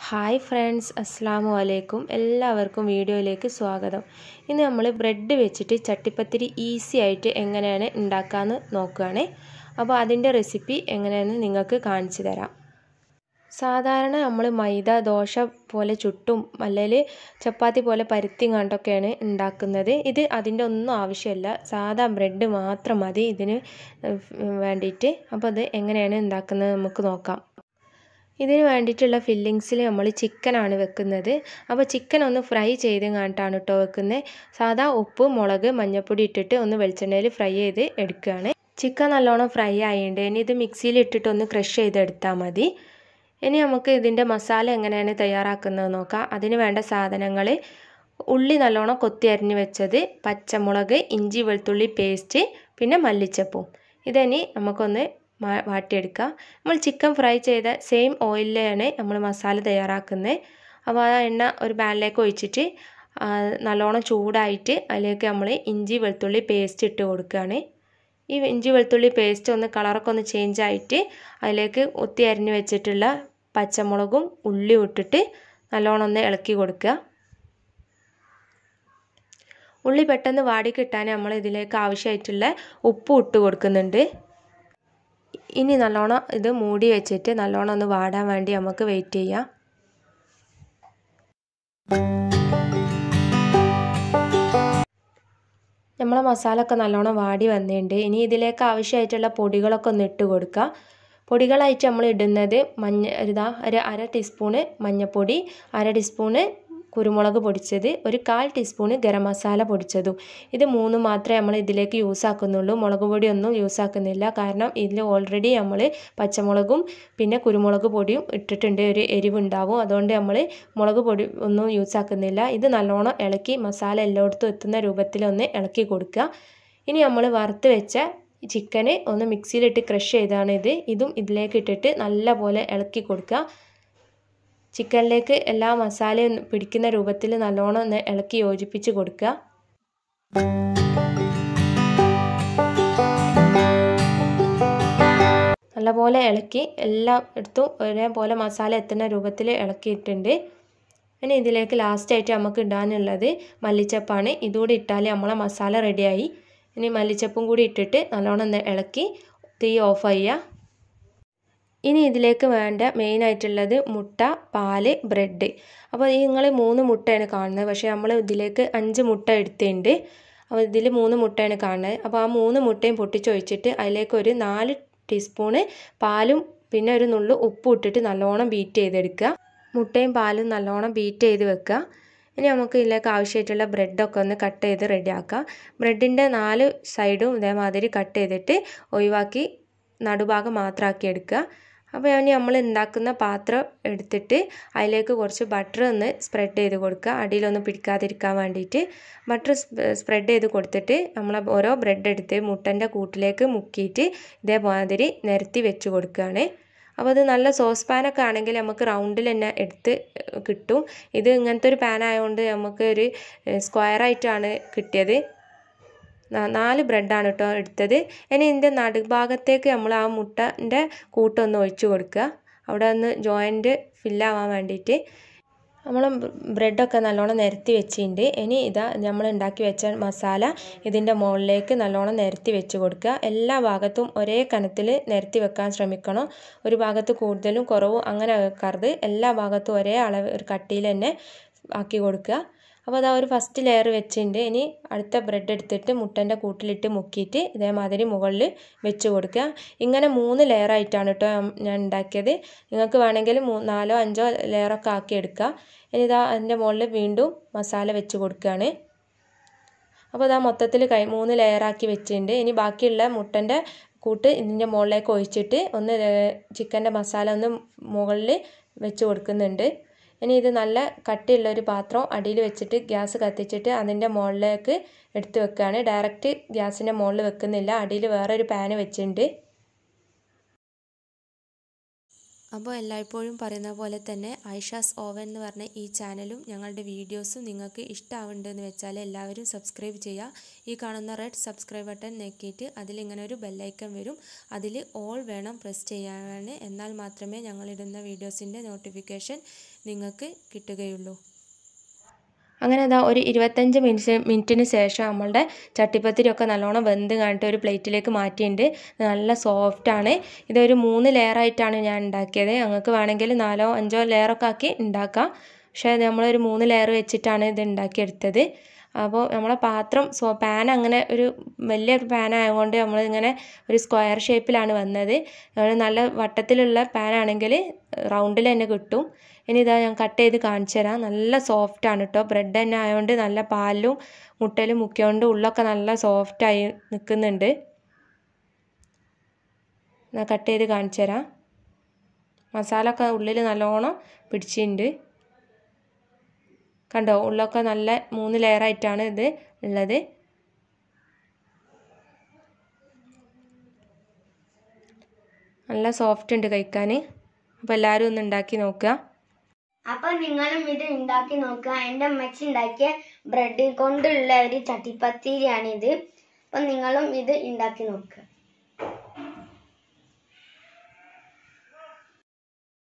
hi friends അസ്സാം വലൈക്കും എല്ലാവർക്കും വീഡിയോയിലേക്ക് സ്വാഗതം ഇന്ന് നമ്മൾ ബ്രെഡ് വെച്ചിട്ട് ചട്ടിപ്പത്തിരി ഈസി ആയിട്ട് എങ്ങനെയാണ് ഉണ്ടാക്കാമെന്ന് നോക്കുകയാണ് അപ്പോൾ അതിൻ്റെ റെസിപ്പി എങ്ങനെയാണെന്ന് നിങ്ങൾക്ക് കാണിച്ചു തരാം സാധാരണ നമ്മൾ മൈദ ദോശ പോലെ ചുട്ടും അല്ലെങ്കിൽ ചപ്പാത്തി പോലെ പരുത്തി കണ്ടൊക്കെയാണ് ഉണ്ടാക്കുന്നത് ഇത് അതിൻ്റെ ഒന്നും ആവശ്യമില്ല സാധാ ബ്രെഡ് മാത്രം മതി ഇതിന് വേണ്ടിയിട്ട് അപ്പോൾ അത് എങ്ങനെയാണ് ഉണ്ടാക്കുന്നത് നമുക്ക് നോക്കാം ഇതിന് വേണ്ടിയിട്ടുള്ള ഫില്ലിങ്സിൽ നമ്മൾ ചിക്കനാണ് വെക്കുന്നത് അപ്പോൾ ചിക്കൻ ഒന്ന് ഫ്രൈ ചെയ്ത് കണ്ടിട്ടാണ് കേട്ടോ വെക്കുന്നത് സാധാ ഉപ്പ് മുളക് മഞ്ഞൾപ്പൊടി ഇട്ടിട്ട് ഒന്ന് വെളിച്ചെണ്ണയിൽ ഫ്രൈ ചെയ്ത് എടുക്കുകയാണ് ചിക്കൻ നല്ലോണം ഫ്രൈ ആയിട്ടുണ്ട് ഇനി ഇത് മിക്സിയിൽ ഇട്ടിട്ട് ഒന്ന് ക്രഷ് ചെയ്തെടുത്താൽ മതി ഇനി നമുക്ക് ഇതിൻ്റെ മസാല എങ്ങനെയാണ് തയ്യാറാക്കുന്നത് നോക്കാം അതിന് വേണ്ട സാധനങ്ങൾ ഉള്ളി നല്ലോണം കൊത്തി അരിഞ്ഞ് വെച്ചത് പച്ചമുളക് ഇഞ്ചി വെളുത്തുള്ളി പേസ്റ്റ് പിന്നെ മല്ലിച്ചപ്പും ഇതിനി നമുക്കൊന്ന് വാട്ടിയെടുക്കുക നമ്മൾ ചിക്കൻ ഫ്രൈ ചെയ്ത സെയിം ഓയിലിലാണ് നമ്മൾ മസാല തയ്യാറാക്കുന്നത് അപ്പോൾ ആ എണ്ണ ഒരു പാനിലേക്ക് ഒഴിച്ചിട്ട് നല്ലോണം ചൂടായിട്ട് അതിലേക്ക് നമ്മൾ ഇഞ്ചി വെളുത്തുള്ളി പേസ്റ്റ് ഇട്ട് കൊടുക്കുകയാണ് ഈ ഇഞ്ചി വെളുത്തുള്ളി പേസ്റ്റ് ഒന്ന് കളറൊക്കെ ഒന്ന് ചേഞ്ച് ആയിട്ട് അതിലേക്ക് ഒത്തി അരിഞ്ഞ് വെച്ചിട്ടുള്ള പച്ചമുളകും ഉള്ളിയും ഇട്ടിട്ട് നല്ലോണം ഒന്ന് ഇളക്കി കൊടുക്കുക ഉള്ളി പെട്ടെന്ന് വാടി കിട്ടാൻ നമ്മൾ ഇതിലേക്ക് ആവശ്യമായിട്ടുള്ള ഉപ്പ് ഇട്ട് കൊടുക്കുന്നുണ്ട് ഇനി നല്ലോണം ഇത് മൂടി വെച്ചിട്ട് നല്ലോണം ഒന്ന് വാടാൻ വേണ്ടി നമുക്ക് വെയിറ്റ് ചെയ്യാം നമ്മളെ മസാല ഒക്കെ നല്ലോണം വാടി വന്നിട്ടുണ്ട് ഇനി ഇതിലേക്ക് ആവശ്യമായിട്ടുള്ള പൊടികളൊക്കെ ഒന്ന് ഇട്ട് കൊടുക്കുക പൊടികളായിട്ട് നമ്മൾ ഇടുന്നത് മഞ്ഞ ഇതാ ഒരു അര ടീസ്പൂണ് മഞ്ഞൾപ്പൊടി അര ടീസ്പൂണ് കുരുമുളക് പൊടിച്ചത് ഒരു കാൽ ടീസ്പൂണ് ഗരം മസാല പൊടിച്ചതും ഇത് മൂന്ന് മാത്രമേ നമ്മൾ ഇതിലേക്ക് യൂസ് ആക്കുന്നുള്ളൂ മുളക് പൊടിയൊന്നും യൂസ് ആക്കുന്നില്ല കാരണം ഇതിൽ ഓൾറെഡി നമ്മൾ പച്ചമുളകും പിന്നെ കുരുമുളക് പൊടിയും ഇട്ടിട്ടുണ്ട് ഒരു എരിവുണ്ടാവും അതുകൊണ്ട് നമ്മൾ മുളക് പൊടി ഒന്നും യൂസ് ആക്കുന്നില്ല ഇത് നല്ലോണം ഇളക്കി മസാല എല്ലായിടത്തും എത്തുന്ന രൂപത്തിലൊന്ന് ഇളക്കി കൊടുക്കുക ഇനി നമ്മൾ വറുത്ത് വെച്ച ചിക്കന് ഒന്ന് മിക്സിയിലിട്ട് ക്രഷ് ചെയ്താണ് ഇത് ഇതും ഇതിലേക്ക് ഇട്ടിട്ട് നല്ല പോലെ ഇളക്കി കൊടുക്കുക ചിക്കനിലേക്ക് എല്ലാ മസാലയും പിടിക്കുന്ന രൂപത്തിൽ നല്ലോണം ഒന്ന് ഇളക്കി യോജിപ്പിച്ച് കൊടുക്കുക നല്ലപോലെ ഇളക്കി എല്ലാം എടുത്തും ഒരേപോലെ മസാല എത്തുന്ന രൂപത്തിൽ ഇളക്കിയിട്ടുണ്ട് ഇനി ഇതിലേക്ക് ലാസ്റ്റായിട്ട് നമുക്ക് ഇടാനുള്ളത് മല്ലിച്ചപ്പാണ് ഇതുകൂടി ഇട്ടാൽ നമ്മളെ മസാല റെഡിയായി ഇനി മല്ലിച്ചപ്പും കൂടി ഇട്ടിട്ട് നല്ലോണം ഒന്ന് ഇളക്കി തീ ഓഫ് ചെയ്യുക ഇനി ഇതിലേക്ക് വേണ്ട മെയിനായിട്ടുള്ളത് മുട്ട പാല് ബ്രെഡ് അപ്പോൾ ഈ നിങ്ങൾ മൂന്ന് മുട്ടയാണ് കാണുന്നത് പക്ഷേ നമ്മൾ ഇതിലേക്ക് അഞ്ച് മുട്ട എടുത്തിട്ടുണ്ട് അപ്പോൾ ഇതിൽ മൂന്ന് മുട്ടയാണ് കാണുന്നത് അപ്പോൾ ആ മൂന്ന് മുട്ടയും പൊട്ടിച്ചൊഴിച്ചിട്ട് അതിലേക്ക് ഒരു നാല് ടീസ്പൂണ് പാലും പിന്നെ ഒരു നുള്ളു ഉപ്പും ഇട്ടിട്ട് നല്ലോണം ബീറ്റ് ചെയ്തെടുക്കുക മുട്ടയും പാലും നല്ലോണം ബീറ്റ് ചെയ്ത് വെക്കുക ഇനി നമുക്ക് ഇതിലേക്ക് ആവശ്യമായിട്ടുള്ള ബ്രെഡൊക്കെ ഒന്ന് കട്ട് ചെയ്ത് റെഡിയാക്കാം ബ്രെഡിൻ്റെ നാല് സൈഡും ഇതേമാതിരി കട്ട് ചെയ്തിട്ട് ഒഴിവാക്കി നടുഭാഗം മാത്രമാക്കി എടുക്കുക അപ്പോൾ ഇനി നമ്മൾ ഉണ്ടാക്കുന്ന പാത്രം എടുത്തിട്ട് അതിലേക്ക് കുറച്ച് ബട്ടർ ഒന്ന് സ്പ്രെഡ് ചെയ്ത് കൊടുക്കുക അടിയിലൊന്നും പിടിക്കാതിരിക്കാൻ വേണ്ടിയിട്ട് ബട്ടർ സ്പ്രെഡ് ചെയ്ത് കൊടുത്തിട്ട് നമ്മൾ ഓരോ ബ്രെഡ് എടുത്ത് മുട്ടൻ്റെ കൂട്ടിലേക്ക് മുക്കിയിട്ട് ഇതേമാതിരി നിരത്തി വെച്ച് കൊടുക്കുകയാണ് അപ്പോൾ അത് നല്ല സോസ് പാനൊക്കെ ആണെങ്കിൽ നമുക്ക് റൗണ്ടിൽ തന്നെ എടുത്ത് കിട്ടും ഇത് ഇങ്ങനത്തെ ഒരു പാൻ ആയതുകൊണ്ട് നമുക്ക് ഒരു സ്ക്വയറായിട്ടാണ് കിട്ടിയത് നാല് ബ്രെഡാണ് കേട്ടോ എടുത്തത് ഇനി ഇതിൻ്റെ നടുഭാഗത്തേക്ക് നമ്മൾ ആ മുട്ടൻ്റെ കൂട്ടൊന്ന് ഒഴിച്ച് കൊടുക്കുക അവിടെ ഒന്ന് ജോയിൻറ്റ് ഫില്ലാവാൻ വേണ്ടിയിട്ട് നമ്മൾ ബ്രെഡൊക്കെ നല്ലോണം നിരത്തി വെച്ചിട്ടുണ്ട് ഇനി ഇതാ നമ്മൾ ഉണ്ടാക്കി വെച്ച മസാല ഇതിൻ്റെ മുകളിലേക്ക് നല്ലോണം നിരത്തി വെച്ച് കൊടുക്കുക എല്ലാ ഭാഗത്തും ഒരേ കനത്തിൽ നിരത്തി വെക്കാൻ ശ്രമിക്കണം ഒരു ഭാഗത്ത് കൂടുതലും കുറവും അങ്ങനെ വെക്കരുത് എല്ലാ ഭാഗത്തും ഒരേ അളവ് ഒരു കട്ടിയിൽ തന്നെ ആക്കി കൊടുക്കുക അപ്പോൾ അതാ ഒരു ഫസ്റ്റ് ലെയർ വെച്ചിട്ടുണ്ട് ഇനി അടുത്ത ബ്രെഡ് എടുത്തിട്ട് മുട്ടൻ്റെ കൂട്ടിലിട്ട് മുക്കിയിട്ട് ഇതേമാതിരി മുകളിൽ വെച്ച് കൊടുക്കുക ഇങ്ങനെ മൂന്ന് ലെയർ ആയിട്ടാണ് കേട്ടോ ഞാൻ ഉണ്ടാക്കിയത് നിങ്ങൾക്ക് വേണമെങ്കിൽ മൂ നാലോ അഞ്ചോ ലെയറൊക്കെ ആക്കി എടുക്കുക ഇനി ഇതാ അതിൻ്റെ മുകളിൽ വീണ്ടും മസാല വെച്ച് കൊടുക്കുകയാണ് അപ്പോൾ ഇതാ മൊത്തത്തിൽ കൈ മൂന്ന് ലെയറാക്കി വെച്ചിട്ടുണ്ട് ഇനി ബാക്കിയുള്ള മുട്ടൻ്റെ കൂട്ട് ഇതിൻ്റെ മുകളിലേക്ക് ഒഴിച്ചിട്ട് ഒന്ന് ചിക്കൻ്റെ മസാല ഒന്ന് മുകളിൽ വെച്ച് കൊടുക്കുന്നുണ്ട് ഇനി ഇത് നല്ല കട്ടിയുള്ള ഒരു പാത്രം അടിയിൽ വെച്ചിട്ട് ഗ്യാസ് കത്തിച്ചിട്ട് അതിൻ്റെ മുകളിലേക്ക് എടുത്ത് വെക്കുകയാണ് ഡയറക്റ്റ് ഗ്യാസിൻ്റെ മുകളിൽ വെക്കുന്നില്ല അടിയിൽ വേറൊരു പാന് വെച്ചിട്ടുണ്ട് അപ്പോൾ എല്ലായ്പ്പോഴും പറയുന്ന പോലെ തന്നെ ഐഷാസ് ഓവൻ എന്ന് പറഞ്ഞ ഈ ചാനലും ഞങ്ങളുടെ വീഡിയോസും നിങ്ങൾക്ക് ഇഷ്ടമാവുന്നുണ്ടെന്ന് വെച്ചാൽ എല്ലാവരും സബ്സ്ക്രൈബ് ചെയ്യുക ഈ കാണുന്ന റെഡ് സബ്സ്ക്രൈബ് ബട്ടൺ ഞെക്കിയിട്ട് അതിലിങ്ങനെ ഒരു ബെല്ലൈക്കൺ വരും അതിൽ ഓൾ വേണം പ്രസ് ചെയ്യാൻ എന്നാൽ മാത്രമേ ഞങ്ങളിടുന്ന വീഡിയോസിൻ്റെ നോട്ടിഫിക്കേഷൻ നിങ്ങൾക്ക് കിട്ടുകയുള്ളൂ അങ്ങനെ അതാ ഒരു ഇരുപത്തഞ്ച് മിനിറ്റ് മിനിറ്റിന് ശേഷം നമ്മളുടെ ചട്ടിപ്പത്തിരിയൊക്കെ നല്ലോണം വെന്ത് കണ്ടിട്ട് ഒരു പ്ലേറ്റിലേക്ക് മാറ്റിയിട്ടുണ്ട് നല്ല സോഫ്റ്റാണ് ഇതൊരു മൂന്ന് ലെയറായിട്ടാണ് ഞാൻ ഉണ്ടാക്കിയത് ഞങ്ങൾക്ക് വേണമെങ്കിൽ നാലോ അഞ്ചോ ലെയറൊക്കെ ആക്കി ഉണ്ടാക്കാം പക്ഷേ നമ്മളൊരു മൂന്ന് ലെയർ വെച്ചിട്ടാണ് ഇത് ഉണ്ടാക്കിയെടുത്തത് അപ്പോൾ നമ്മളെ പാത്രം സോ പാൻ അങ്ങനെ ഒരു വലിയൊരു പാൻ ആയതുകൊണ്ട് നമ്മളിങ്ങനെ ഒരു സ്ക്വയർ ഷേപ്പിലാണ് വന്നത് നല്ല വട്ടത്തിലുള്ള പാനാണെങ്കിൽ റൗണ്ടിൽ തന്നെ കിട്ടും ഇനി ഇതാ ഞാൻ കട്ട് ചെയ്ത് കാണിച്ചു തരാം നല്ല സോഫ്റ്റ് ആണ് കേട്ടോ ബ്രെഡ് തന്നെ ആയതുകൊണ്ട് നല്ല പാലും മുട്ടലും മുക്കിയോണ്ട് ഉള്ളൊക്കെ നല്ല സോഫ്റ്റായി നിൽക്കുന്നുണ്ട് ഞാൻ കട്ട് ചെയ്ത് കാണിച്ചു തരാം മസാല ഒക്കെ ഉള്ളിൽ നല്ലോണം പിടിച്ചിട്ടുണ്ട് കണ്ടോ ഉള്ളൊക്കെ നല്ല മൂന്ന് ലെയറായിട്ടാണ് ഇത് ഉള്ളത് നല്ല സോഫ്റ്റ് ഉണ്ട് കഴിക്കാൻ അപ്പോൾ എല്ലാവരും ഒന്ന് ഉണ്ടാക്കി നോക്കുക അപ്പൊ നിങ്ങളും ഇത് ഉണ്ടാക്കി നോക്കുക എൻ്റെ അമ്മച്ചി ഉണ്ടാക്കിയ ബ്രെഡ് കൊണ്ടുള്ള ഒരു ചട്ടിപ്പത്തിരിയാണിത് അപ്പൊ നിങ്ങളും ഇത് ഉണ്ടാക്കി നോക്കുക